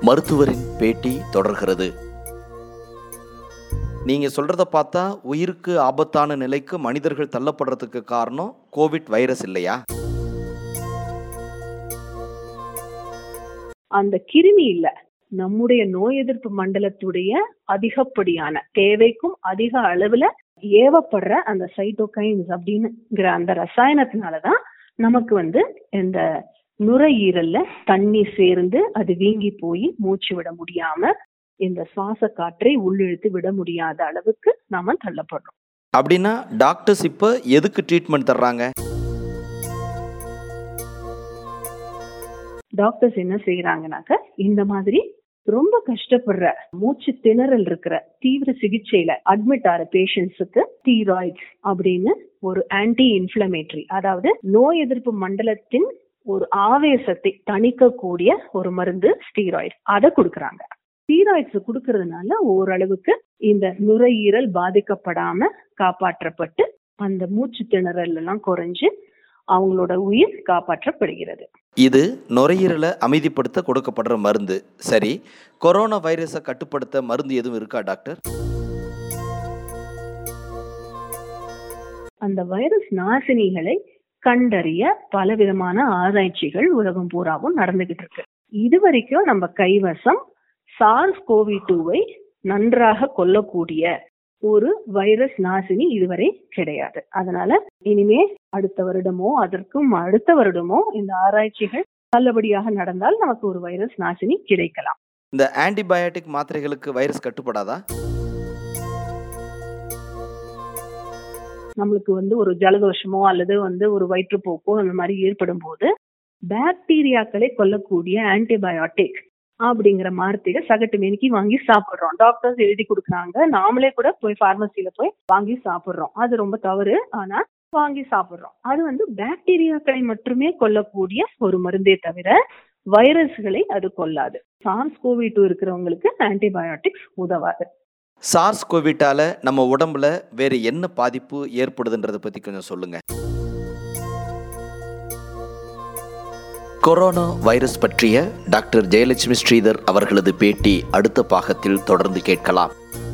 மருத்துவரின் பேட்டி தொடர்கிறது நீங்க சொல்றத பார்த்தா உயிருக்கு ஆபத்தான நிலைக்கு மனிதர்கள் தள்ளப்படுறதுக்கு காரணம் கோவிட் வைரஸ் இல்லையா அந்த கிருமி இல்ல நம்முடைய நோய் எதிர்ப்பு மண்டலத்துடைய அதிகப்படியான தேவைக்கும் அதிக அளவுல ஏவப்படுற அந்த சைட்டோகைன்ஸ் அப்படின்னுங்கிற அந்த ரசாயனத்தினாலதான் நமக்கு வந்து இந்த நுரையீரல்ல தண்ணி சேர்ந்து அது வீங்கி போய் மூச்சு விட முடியாம இந்த சுவாச காற்றை உள்ளிழுத்து விட முடியாத அளவுக்கு நாம தள்ளப்படுறோம் அப்படின்னா டாக்டர்ஸ் இப்போ எதுக்கு ட்ரீட்மெண்ட் தர்றாங்க டாக்டர்ஸ் என்ன செய்யறாங்கனாக்க இந்த மாதிரி ரொம்ப கஷ்டப்படுற மூச்சு திணறல் இருக்கிற தீவிர சிகிச்சையில அட்மிட் ஆற பேஷண்ட்ஸுக்கு ஸ்டீராய்ட்ஸ் அப்படின்னு ஒரு ஆன்டி இன்ஃபிளமேட்டரி அதாவது நோய் எதிர்ப்பு மண்டலத்தின் ஒரு ஆவேசத்தை தணிக்கக்கூடிய ஒரு மருந்து ஸ்டீராய்ட்ஸ் அதை கொடுக்கறாங்க ஸ்டீராய்ட்ஸ் கொடுக்கறதுனால ஓரளவுக்கு இந்த நுரையீரல் பாதிக்கப்படாம காப்பாற்றப்பட்டு அந்த மூச்சு திணறல் எல்லாம் குறைஞ்சு அவங்களோட உயிர் காப்பாற்றப்படுகிறது இது நுரையீரலை அமைதிப்படுத்த கொடுக்கப்படுற மருந்து சரி கொரோனா வைரஸை கட்டுப்படுத்த மருந்து எதுவும் இருக்கா டாக்டர் அந்த வைரஸ் நாசினிகளை கண்டறிய பலவிதமான ஆராய்ச்சிகள் உலகம் பூராவும் நடந்துகிட்டு இருக்கு இது வரைக்கும் நம்ம கைவசம் சார்ஸ் கோவி டூவை நன்றாக கொல்லக்கூடிய ஒரு வைரஸ் நாசினி இதுவரை கிடையாது அதனால இனிமே அடுத்த வருடமோ அதற்கும் அடுத்த வருடமோ இந்த ஆராய்ச்சிகள் நல்லபடியாக நடந்தால் நமக்கு ஒரு வைரஸ் நாசினி கிடைக்கலாம் இந்த ஆன்டிபயாட்டிக் மாத்திரைகளுக்கு வைரஸ் கட்டுப்படாதா நம்மளுக்கு வந்து ஒரு ஜலதோஷமோ அல்லது வந்து ஒரு வயிற்றுப்போக்கோ அந்த மாதிரி ஏற்படும் போது பாக்டீரியாக்களை கொல்லக்கூடிய ஆன்டிபயோட்டிக் அப்படிங்கிற மாத்திரை சகட்டு மேனிக்கு வாங்கி சாப்பிடுறோம் டாக்டர்ஸ் எழுதி கொடுக்குறாங்க நாமளே கூட போய் பார்மசியில போய் வாங்கி சாப்பிடுறோம் அது ரொம்ப தவறு ஆனா வாங்கி சாப்பிடுறோம் அது வந்து பாக்டீரியாக்களை மட்டுமே கொல்லக்கூடிய ஒரு மருந்தே தவிர வைரஸ்களை அது கொல்லாது சார்ஸ் கோவி டூ இருக்கிறவங்களுக்கு ஆன்டிபயோட்டிக்ஸ் உதவாது சார்ஸ் கோவிட்டால நம்ம உடம்புல வேற என்ன பாதிப்பு ஏற்படுதுன்றதை பத்தி கொஞ்சம் சொல்லுங்க கொரோனா வைரஸ் பற்றிய டாக்டர் ஜெயலட்சுமி ஸ்ரீதர் அவர்களது பேட்டி அடுத்த பாகத்தில் தொடர்ந்து கேட்கலாம்